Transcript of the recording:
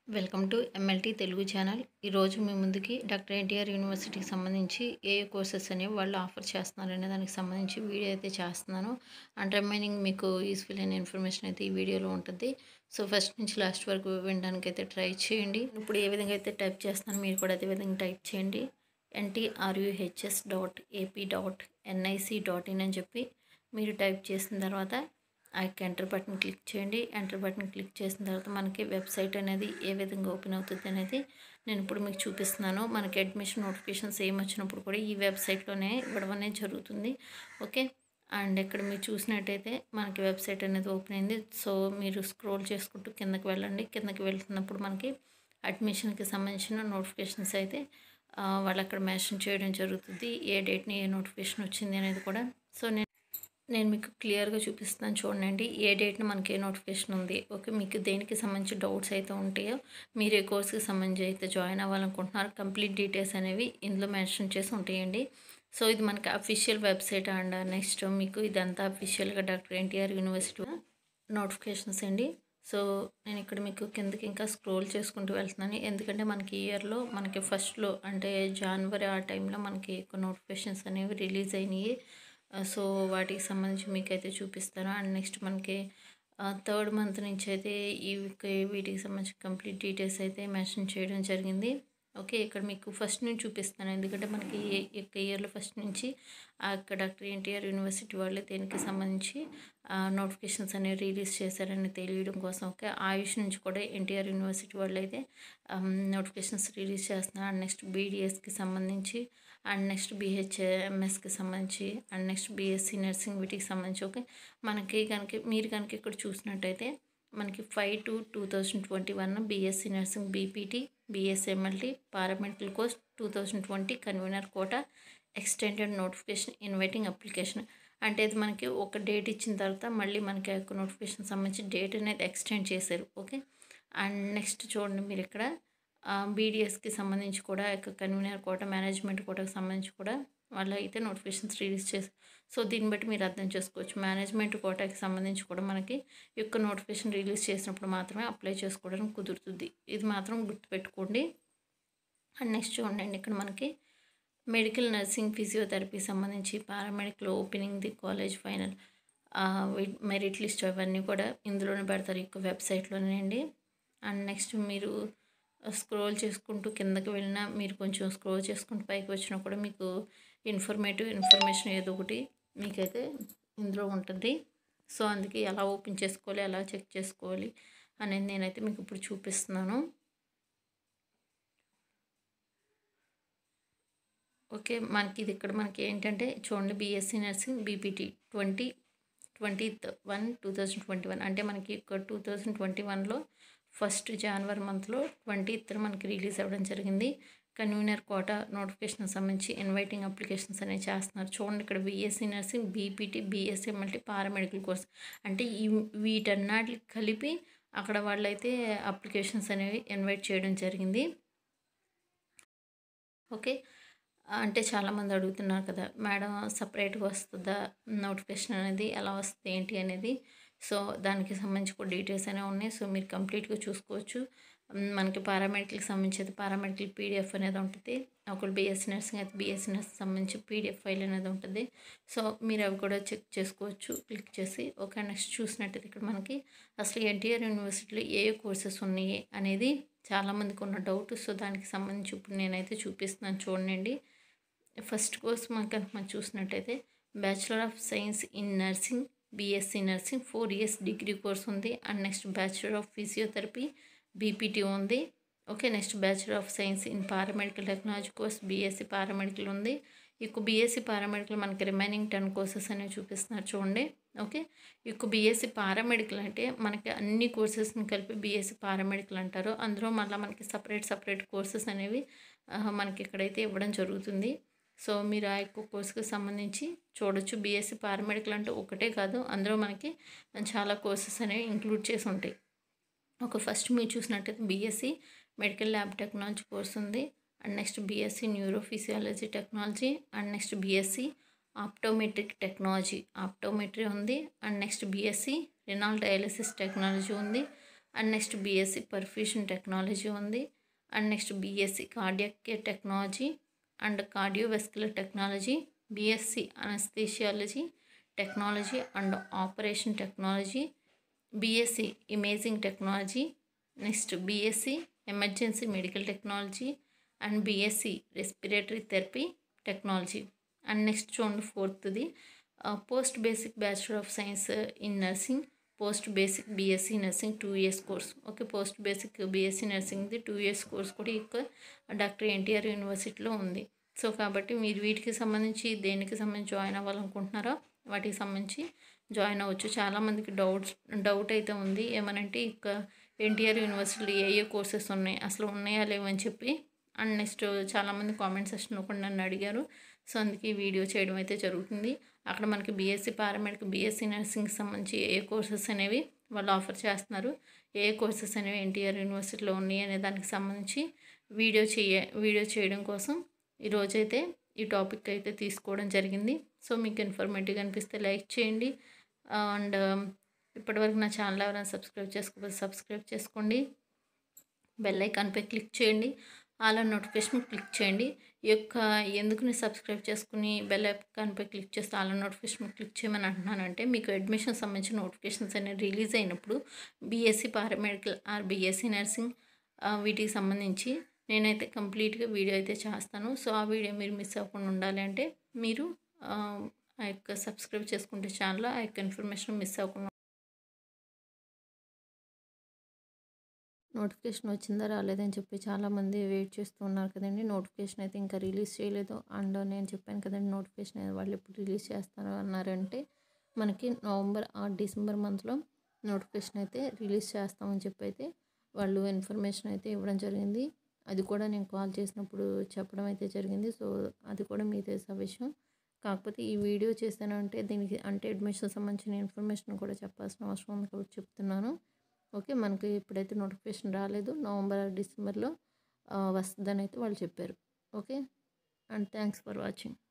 welcome to MLT Telugu channel ఈరోజు మీ ముందుకి డాక్టర్ ఎన్టీఆర్ యూనివర్సిటీకి సంబంధించి ఏ ఏ కోర్సెస్ అనేవి వాళ్ళు ఆఫర్ చేస్తున్నారు అనే దానికి సంబంధించి వీడియో అయితే చేస్తున్నాను అండ్ రిమైనింగ్ మీకు యూస్ఫుల్ అయిన ఇన్ఫర్మేషన్ అయితే ఈ వీడియోలో ఉంటుంది సో ఫస్ట్ నుంచి లాస్ట్ వరకు వినడానికి అయితే ట్రై చేయండి ఇప్పుడు ఏ విధంగా అయితే టైప్ చేస్తున్నాను మీరు కూడా అదే విధంగా టైప్ చేయండి NTRUHS dot AP dot NIC dot in అని చెప్పి మీరు టైప్ చేసిన తర్వాత ఆ యొక్క ఎంటర్ బటన్ క్లిక్ చేయండి ఎంటర్ బటన్ క్లిక్ చేసిన తర్వాత మనకి వెబ్సైట్ అనేది ఏ విధంగా ఓపెన్ అవుతుంది అనేది నేను ఇప్పుడు మీకు చూపిస్తున్నాను మనకి అడ్మిషన్ నోటిఫికేషన్స్ ఏం వచ్చినప్పుడు కూడా ఈ వెబ్సైట్లోనే ఇవ్వడం అనేది జరుగుతుంది ఓకే అండ్ ఇక్కడ మీరు చూసినట్టయితే మనకి వెబ్సైట్ అనేది ఓపెన్ అయింది సో మీరు స్క్రోల్ చేసుకుంటూ కిందకి వెళ్ళండి కిందకి వెళ్తున్నప్పుడు మనకి అడ్మిషన్కి సంబంధించిన నోటిఫికేషన్స్ అయితే ఆ, వాళ్ళు అక్కడ మెన్షన్ చేయడం జరుగుతుంది ఏ డేట్ని ఏ నోటిఫికేషన్ వచ్చింది అనేది కూడా సో నేను నేను మీకు క్లియర్గా చూపిస్తున్నాను చూడండి ఏ డేట్న మనకి ఏ నోటిఫికేషన్ ఉంది ఓకే మీకు దేనికి సంబంధించి డౌట్స్ అయితే ఉంటాయో మీరు ఏ కోర్స్కి సంబంధించి అయితే జాయిన్ అవ్వాలనుకుంటున్నారో కంప్లీట్ డీటెయిల్స్ అనేవి ఇందులో మెన్షన్ చేసి ఉంటాయండి సో ఇది మనకి అఫీషియల్ వెబ్సైట్ అండ్ నెక్స్ట్ మీకు ఇదంతా అఫీషియల్గా డాక్టర్ ఎన్టీఆర్ యూనివర్సిటీ నోటిఫికేషన్స్ అండి సో నేను ఇక్కడ మీకు కిందకి ఇంకా స్క్రోల్ చేసుకుంటూ వెళ్తున్నాను ఎందుకంటే మనకి ఇయర్లో మనకి ఫస్ట్లో అంటే జనవరి ఆ టైంలో మనకి ఎక్కువ నోటిఫికేషన్స్ అనేవి రిలీజ్ అయినాయి ఆ, సో వాటికి సంబంధించి మీకైతే చూపిస్తాను అండ్ నెక్స్ట్ మనకి థర్డ్ మంత్ నుంచి అయితే ఈ వీటికి సంబంధించి కంప్లీట్ డీటెయిల్స్ అయితే మెన్షన్ చేయడం జరిగింది ఓకే ఇక్కడ మీకు ఫస్ట్ నుంచి చూపిస్తాను ఎందుకంటే మనకి ఈ యొక్క ఇయర్లో ఫస్ట్ నుంచి ఆ యొక్క డాక్టర్ ఎన్టీఆర్ యూనివర్సిటీ వాళ్ళు దీనికి సంబంధించి నోటిఫికేషన్స్ అనేవి రిలీజ్ చేశారని తెలియడం కోసం ఓకే ఆయుష్ నుంచి కూడా ఎన్టీఆర్ యూనివర్సిటీ వాళ్ళు అయితే నోటిఫికేషన్స్ రిలీజ్ చేస్తున్నారు అండ్ నెక్స్ట్ బీడిఎస్కి సంబంధించి అండ్ నెక్స్ట్ బీహెచ్ఎంఎస్కి సంబంధించి అండ్ నెక్స్ట్ బీఎస్సీ నర్సింగ్ వీటికి సంబంధించి ఓకే మనకి కనుక మీరు కనుక ఇక్కడ చూసినట్టయితే మనకి five to two thousand twenty one BSc nursing BPT BSMLT paramedical course two thousand twenty convener quota extended notification inviting application అంటే ఇది మనకి ఒక డేట్ ఇచ్చిన తర్వాత మళ్ళీ మనకి ఆ యొక్క నోటిఫికేషన్ సంబంధించి డేట్ అనేది ఎక్స్టెండ్ చేశారు ఓకే అండ్ నెక్స్ట్ చూడండి మీరు ఇక్కడ బీడిఎస్కి సంబంధించి కూడా ఆ యొక్క కన్వీనర్ కోట మేనేజ్మెంట్ కోటకు సంబంధించి కూడా వాళ్ళు అయితే నోటిఫికేషన్స్ రిలీజ్ చేశారు సో దీన్ని బట్టి మీరు అర్థం చేసుకోవచ్చు మేనేజ్మెంట్ కోటాకి సంబంధించి కూడా మనకి ఈ యొక్క నోటిఫికేషన్ రిలీజ్ చేసినప్పుడు మాత్రమే అప్లై చేసుకోవడానికి కుదురుతుంది ఇది మాత్రం గుర్తుపెట్టుకోండి అండ్ నెక్స్ట్ చూడండి ఇక్కడ మనకి మెడికల్ నర్సింగ్ ఫిజియోథెరపీ సంబంధించి paramedical opening the college final merit list అవన్నీ కూడా ఇందులోనే పెడతారు ఈ యొక్క వెబ్సైట్లోనే అండి అండ్ నెక్స్ట్ మీరు స్క్రోల్ చేసుకుంటూ కిందకి వెళ్ళినా మీరు కొంచెం స్క్రోల్ చేసుకుంటూ పైకి వచ్చినా కూడా మీకు ఇన్ఫర్మేటివ్ ఇన్ఫర్మేషన్ ఏదో ఒకటి మీకైతే ఇందులో ఉంటుంది సో అందుకే ఎలా ఓపెన్ చేసుకోవాలి ఎలా చెక్ చేసుకోవాలి అనేది నేనైతే మీకు ఇప్పుడు చూపిస్తున్నాను ఓకే మనకి ఇది ఇక్కడ మనకి ఏంటంటే చూడండి BSc nursing BPT twenty twentieth one two thousand twenty one అంటే మనకి ఇక్కడ టూ థౌజండ్ ట్వంటీ వన్లో ఫస్ట్ జనవరి మంత్లో ట్వంటీత్ మనకి రిలీజ్ అవ్వడం జరిగింది కన్వీనర్ కోట నోటిఫికేషన్ సంబంధించి ఇన్వైటింగ్ అప్లికేషన్స్ అనేవి చేస్తున్నారు చూడండి ఇక్కడ BSc nursing BPT BSMLT paramedical course అంటే ఈ వీటన్నిటికి కలిపి అక్కడ వాళ్ళైతే అప్లికేషన్స్ అనేవి ఇన్వైట్ చేయడం జరిగింది ఓకే అంటే చాలామంది అడుగుతున్నారు కదా మేడం సపరేట్గా వస్తుందా నోటిఫికేషన్ అనేది ఎలా వస్తుంది ఏంటి అనేది సో దానికి సంబంధించి కూడా డీటెయిల్స్ అనేవి ఉన్నాయి సో మీరు కంప్లీట్గా చూసుకోవచ్చు మ్, మనకి పారామెడికల్కి సంబంధించి అయితే పారామెడికల్ పీడిఎఫ్ అనేది ఉంటుంది ఒకళ్ళు బీఎస్సీ నర్సింగ్ అయితే బీఎస్సీ నర్సింగ్ సంబంధించి పీడిఎఫ్ ఫైల్ అనేది ఉంటుంది సో మీరు అవి కూడా చెక్ చేసుకోవచ్చు క్లిక్ చేసి ఓకే నెక్స్ట్ చూసినట్టయితే ఇక్కడ మనకి అసలు ఎన్టీఆర్ యూనివర్సిటీలో ఏ ఏ కోర్సెస్ ఉన్నాయి అనేది చాలామందికి ఉన్న డౌట్ సో దానికి సంబంధించి ఇప్పుడు నేనైతే చూపిస్తున్నాను చూడండి ఫస్ట్ కోర్స్ మనకు కనుక మనం చూసినట్టయితే bachelor of science in nursing BSc nursing four years degree course ఉంది and next bachelor of physiotherapy BPT ఉంది okay next bachelor of science in paramedical technology course BSc paramedical ఉంది ఇక బీఎస్సీ పారామెడికల్ మనకి remaining ten courses అనేవి చూపిస్తున్నారు చూడండి okay ఇక BSc paramedical అంటే మనకి అన్ని కోర్సెస్ని కలిపి బీఎస్సీ పారామెడికల్ అంటారు అందులో మళ్ళీ మనకి సపరేట్ సపరేట్ కోర్సెస్ అనేవి ఆ, మనకి ఇక్కడైతే ఇవ్వడం జరుగుతుంది సో మీరు ఆ యొక్క కోర్సుకి సంబంధించి చూడొచ్చు బీఎస్సీ పారామెడికల్ అంటే ఒకటే కాదు అందులో మనకి చాలా కోర్సెస్ అనేవి ఇంక్లూడ్ చేసి ఉంటాయి ఒక ఫస్ట్ మీరు చూసినట్టయితే BSc medical lab technology course ఉంది and next BSc neurophysiology technology and next BSc optometric technology optometry ఉంది and next BSc renal dialysis technology ఉంది and next BSc perfusion technology ఉంది and next BSc cardiac care technology and cardiovascular technology BSc anaesthesiology technology and operation technology BSc imaging technology next BSc emergency medical technology and BSc respiratory therapy technology and next చూడండి ఫోర్త్ది post basic bachelor of science in nursing post basic BSc nursing two years course okay post basic BSc నర్సింగ్ది two years course కూడా ఇక్కడ doctor NTR యూనివర్సిటీలో ఉంది so కాబట్టి మీరు వీటికి సంబంధించి దేనికి సంబంధించి జాయిన్ అవ్వాలనుకుంటున్నారో వాటికి సంబంధించి జాయిన్ అవ్వచ్చు చాలామందికి డౌట్స్ డౌట్ అయితే ఉంది ఏమనంటే ఇక ఎన్టీఆర్ యూనివర్సిటీలో ఏ ఏ కోర్సెస్ ఉన్నాయి అసలు ఉన్నాయా లేవని చెప్పి అండ్ నెక్స్ట్ చాలామంది కామెంట్ సెక్షన్లో కూడా నన్ను అడిగారు సో అందుకే ఈ వీడియో చేయడం అయితే జరుగుతుంది అక్కడ మనకి బీఎస్సీ పారామెడికల్ బీఎస్సీ నర్సింగ్కి సంబంధించి ఏ కోర్సెస్ అనేవి వాళ్ళు ఆఫర్ చేస్తున్నారు ఏ కోర్సెస్ అనేవి ఎన్టీఆర్ యూనివర్సిటీలో ఉన్నాయి అనే దానికి సంబంధించి వీడియో చేయ వీడియో చేయడం కోసం ఈరోజైతే ఈ టాపిక్ అయితే తీసుకోవడం జరిగింది సో మీకు ఇన్ఫర్మేటివ్గా అనిపిస్తే లైక్ చేయండి అండ్ ఇప్పటివరకు నా ఛానల్ ఎవరైనా సబ్స్క్రైబ్ చేసుకోకపోతే సబ్స్క్రైబ్ చేసుకోండి బెల్ ఐకాన్పై క్లిక్ చేయండి అలా నోటిఫికేషన్ క్లిక్ చేయండి ఈ యొక్క ఎందుకు నేను సబ్స్క్రైబ్ చేసుకుని బెల్ ఐకాన్పై క్లిక్ చేస్తే అలా నోటిఫికేషన్ క్లిక్ చేయమని అంటున్నానంటే మీకు అడ్మిషన్ సంబంధించిన నోటిఫికేషన్స్ అనేవి రిలీజ్ అయినప్పుడు BSc paramedical or BSc nursing వీటికి సంబంధించి నేనైతే కంప్లీట్గా వీడియో అయితే చేస్తాను సో ఆ వీడియో మీరు మిస్ అవ్వకుండా ఉండాలి అంటే మీరు ఆ యొక్క సబ్స్క్రైబ్ చేసుకుంటే ఛానల్ ఆ యొక్క ఇన్ఫర్మేషన్ మిస్ అవ్వకుండా నోటిఫికేషన్ వచ్చిందా రాలేదని చెప్పి చాలామంది వెయిట్ చేస్తూ ఉన్నారు కదండి నోటిఫికేషన్ అయితే ఇంకా రిలీజ్ చేయలేదు అండ్ నేను చెప్పాను కదండి నోటిఫికేషన్ వాళ్ళు ఎప్పుడు రిలీజ్ చేస్తారు అన్నారంటే మనకి నవంబర్ ఆ డిసెంబర్ మంత్లో నోటిఫికేషన్ అయితే రిలీజ్ చేస్తామని చెప్పి అయితే వాళ్ళు ఇన్ఫర్మేషన్ అయితే ఇవ్వడం జరిగింది అది కూడా నేను కాల్ చేసినప్పుడు చెప్పడం అయితే జరిగింది సో అది కూడా మీకు తెలిసిన విషయం కాకపోతే ఈ వీడియో చేశానంటే దీనికి అంటే అడ్మిషన్ సంబంధించిన ఇన్ఫర్మేషన్ కూడా చెప్పాల్సిన అవసరం ఉంది కాబట్టి చెప్తున్నాను ఓకే మనకి ఇప్పుడైతే నోటిఫికేషన్ రాలేదు నవంబర్ డిసెంబర్లో వస్తుందని అయితే వాళ్ళు చెప్పారు okay and thanks for watching